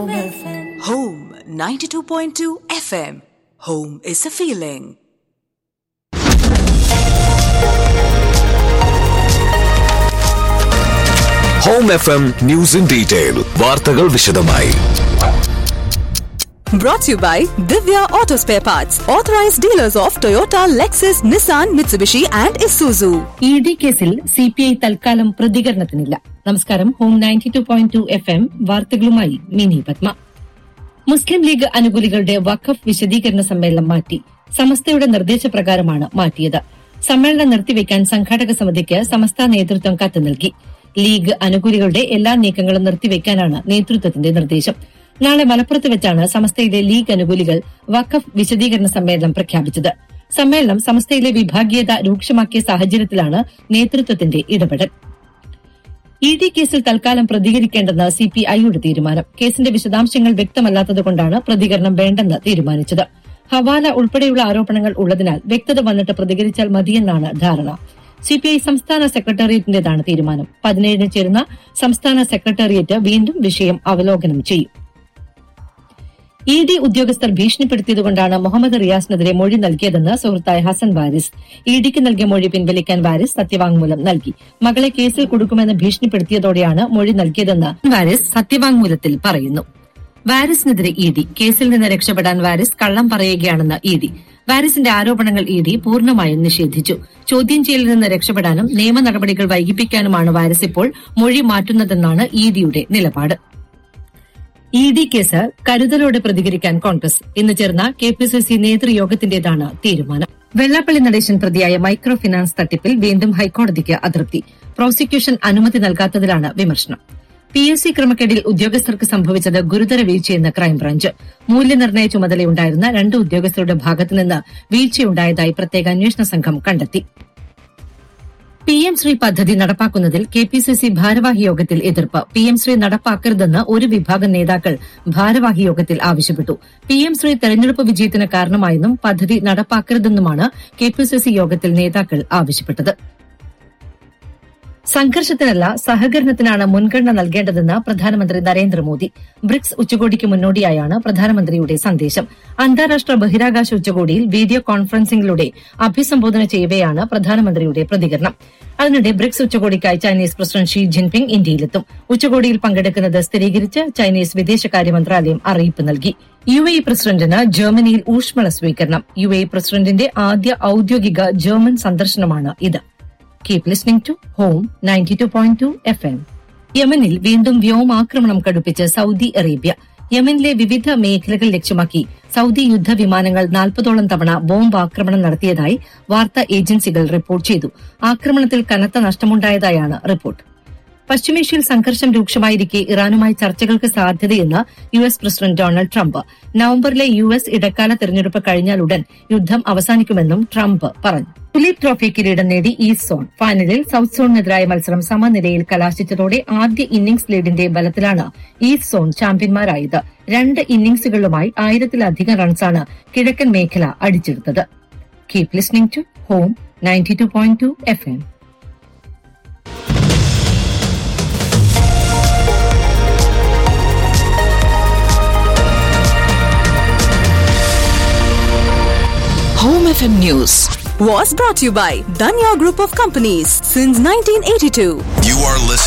Home FM. Home 92.2 FM. Home is a feeling. Home F M news in detail വാർത്തകൾ വിശദമായി Brought to you by Divya Auto Spare Parts, authorized dealers of Toyota, Lexus, Nissan, Mitsubishi, and Isuzu. E D കേസിൽ C P I തൽക്കാലം പ്രതികരണത്തിനില്ല നമസ്കാരം home ninety two point two F M വാർത്തകളുമായി മിനി പത്മ മുസ്ലിം ലീഗ് അനുകൂലികളുടെ വഖഫ് വിശദീകരണ സമ്മേളനം മാറ്റി സമസ്തയുടെ നിർദ്ദേശപ്രകാരമാണ് മാറ്റിയത് സമ്മേളനം നിർത്തിവെക്കാൻ സംഘാടക സമിതിക്ക് സമസ്ത നേതൃത്വം കത്ത് നൽകി ലീഗ് അനുകൂലികളുടെ എല്ലാ നീക്കങ്ങളും നിർത്തിവെക്കാനാണ് നേതൃത്വത്തിന്റെ നിർദ്ദേശം നാളെ മലപ്പുറത്ത് വെച്ചാണ് സമസ്തയിലെ ലീഗ് അനുകൂലികൾ വഖഫ് വിശദീകരണ സമ്മേളനം പ്രഖ്യാപിച്ചത് സമ്മേളനം സമസ്തയിലെ വിഭാഗീയത രൂക്ഷമാക്കിയ സാഹചര്യത്തിലാണ് നേതൃത്വത്തിന്റെ ഇടപെടൽ ഇ ഡി കേസിൽ തൽക്കാലം പ്രതികരിക്കേണ്ടെന്ന് സി പി ഐയുടെ തീരുമാനം കേസിന്റെ വിശദാംശങ്ങൾ വ്യക്തമല്ലാത്തതുകൊണ്ടാണ് പ്രതികരണം വേണ്ടെന്ന് തീരുമാനിച്ചത് ഹവാല ഉൾപ്പെടെയുള്ള ആരോപണങ്ങൾ ഉള്ളതിനാൽ വ്യക്തത വന്നിട്ട് പ്രതികരിച്ചാൽ മതിയെന്നാണ് ധാരണ സിപിഐ സംസ്ഥാന സെക്രട്ടേറിയറ്റിന്റേതാണ് തീരുമാനം പതിനേഴിന് ചേരുന്ന സംസ്ഥാന സെക്രട്ടേറിയറ്റ് വീണ്ടും വിഷയം അവലോകനം ചെയ്യും ഇ ഡി ഉദ്യോഗസ്ഥർ ഭീഷണിപ്പെടുത്തിയതുകൊണ്ടാണ് മുഹമ്മദ് റിയാസിനെതിരെ മൊഴി നൽകിയതെന്ന് സുഹൃത്തായ ഹസൻ വാരിസ് ഇ ഡിക്ക് നൽകിയ മൊഴി പിൻവലിക്കാൻ വാരിസ് സത്യവാങ്മൂലം നൽകി മകളെ കേസിൽ കൊടുക്കുമെന്ന് ഭീഷണിപ്പെടുത്തിയതോടെയാണ് മൊഴി നൽകിയതെന്ന് വാരിസ് സത്യവാങ്മൂലത്തിൽ പറയുന്നു വാരിസിനെതിരെ ഇ ഡി കേസിൽ നിന്ന് രക്ഷപ്പെടാൻ വാരിസ് കള്ളം പറയുകയാണെന്ന് ഇ ഡി വാരിസിന്റെ ആരോപണങ്ങൾ ഇ ഡി പൂർണ്ണമായും നിഷേധിച്ചു ചോദ്യം ചെയ്യലിൽ നിന്ന് രക്ഷപ്പെടാനും നിയമ നടപടികൾ വൈകിപ്പിക്കാനുമാണ് വാരിസ് ഇപ്പോൾ മൊഴി മാറ്റുന്നതെന്നാണ് ഇ ഡിയുടെ നിലപാട് ഇ ഡി കേസ് കരുതലോടെ പ്രതികരിക്കാൻ കോൺഗ്രസ് ഇന്ന് ചേർന്ന കെ പി സി സി നേതൃയോഗത്തിന്റേതാണ് തീരുമാനം വെള്ളാപ്പള്ളി നടേശൻ പ്രതിയായ മൈക്രോ ഫിനാൻസ് തട്ടിപ്പിൽ വീണ്ടും ഹൈക്കോടതിക്ക് അതൃപ്തി പ്രോസിക്യൂഷൻ അനുമതി നൽകാത്തതിലാണ് വിമർശനം പി എസ് സി ക്രമക്കേടിൽ ഉദ്യോഗസ്ഥർക്ക് സംഭവിച്ചത് ഗുരുതര വീഴ്ചയെന്ന് ക്രൈംബ്രാഞ്ച് മൂല്യനിർണ്ണയ ചുമതലയുണ്ടായിരുന്ന രണ്ട് ഉദ്യോഗസ്ഥരുടെ ഭാഗത്തുനിന്ന് വീഴ്ചയുണ്ടായതായി പ്രത്യേക അന്വേഷണ സംഘം കണ്ടെത്തി പി എം ശ്രീ പദ്ധതി നടപ്പാക്കുന്നതിൽ കെ പി സി സി ഭാരവാഹി യോഗത്തിൽ എതിർപ്പ് പി എം ശ്രീ നടപ്പാക്കരുതെന്ന് ഒരു വിഭാഗം നേതാക്കൾ ഭാരവാഹി യോഗത്തിൽ ആവശ്യപ്പെട്ടു പി എം ശ്രീ തെരഞ്ഞെടുപ്പ് വിജയത്തിന് കാരണമായെന്നും പദ്ധതി നടപ്പാക്കരുതെന്നുമാണ് കെ പി സി സി യോഗത്തിൽ നേതാക്കൾ ആവശ്യപ്പെട്ടത് സംഘർഷത്തിനല്ല സഹകരണത്തിനാണ് മുൻഗണന നൽകേണ്ടതെന്ന് പ്രധാനമന്ത്രി നരേന്ദ്രമോദി ബ്രിക്സ് ഉച്ചകോടിക്ക് മുന്നോടിയായാണ് പ്രധാനമന്ത്രിയുടെ സന്ദേശം അന്താരാഷ്ട്ര ബഹിരാകാശ ഉച്ചകോടിയിൽ വീഡിയോ കോൺഫറൻസിംഗിലൂടെ അഭിസംബോധന ചെയ്യവെയാണ് പ്രധാനമന്ത്രിയുടെ പ്രതികരണം അതിനിടെ ബ്രിക്സ് ഉച്ചകോടിക്കായി ചൈനീസ് പ്രസിഡന്റ് ഷീ ജിൻപിങ് ഇന്ത്യയിലെത്തും ഉച്ചകോടിയിൽ പങ്കെടുക്കുന്നത് സ്ഥിരീകരിച്ച് ചൈനീസ് വിദേശകാര്യ മന്ത്രാലയം അറിയിപ്പ് നൽകി യു എ പ്രസിഡന്റിന് ജർമ്മനിയിൽ ഊഷ്മള സ്വീകരണം യു എ പ്രസിഡന്റിന്റെ ആദ്യ ഔദ്യോഗിക ജർമ്മൻ സന്ദർശനമാണ് ഇത് keep listening to home ninety two point two F M യമനിൽ വീണ്ടും വ്യോമാക്രമണം കടുപ്പിച്ച് സൌദി അറേബ്യ യമനിലെ വിവിധ മേഖലകൾ ലക്ഷ്യമാക്കി സൌദി യുദ്ധവിമാനങ്ങൾ നാൽപ്പതോളം തവണ ബോംബ് ആക്രമണം നടത്തിയതായി വാർത്താ ഏജൻസികൾ റിപ്പോർട്ട് ചെയ്തു ആക്രമണത്തിൽ കനത്ത നഷ്ടമുണ്ടായതായാണ് റിപ്പോർട്ട് പശ്ചിമേഷ്യയിൽ സംഘർഷം രൂക്ഷമായിരിക്കെ ഇറാനുമായി ചർച്ചകൾക്ക് സാധ്യതയെന്ന് U S president Donald Trump നവംബറിലെ യു എസ് ഇടക്കാല തെരഞ്ഞെടുപ്പ് കഴിഞ്ഞാലുടൻ യുദ്ധം അവസാനിക്കുമെന്നും ട്രംപ് പറഞ്ഞു തുലീപ് ട്രോഫി കിരീടം നേടി ഈസ്റ്റ് സോൺ ഫൈനലിൽ സൌത്ത് സോണിനെതിരായ മത്സരം സമനിലയിൽ കലാശിച്ചതോടെ ആദ്യ ഇന്നിംഗ്സ് ലീഡിന്റെ ബലത്തിലാണ് ഈസ്റ്റ് സോൺ ചാമ്പ്യന്മാരായത് രണ്ട് ഇന്നിംഗ്സുകളിലുമായി ആയിരത്തിലധികം റൺസാണ് കിഴക്കൻ മേഖല അടിച്ചെടുത്തത് keep listening to home ninety two point two F M Home FM News was brought to you by Danya Group of Companies since 1982. You are listening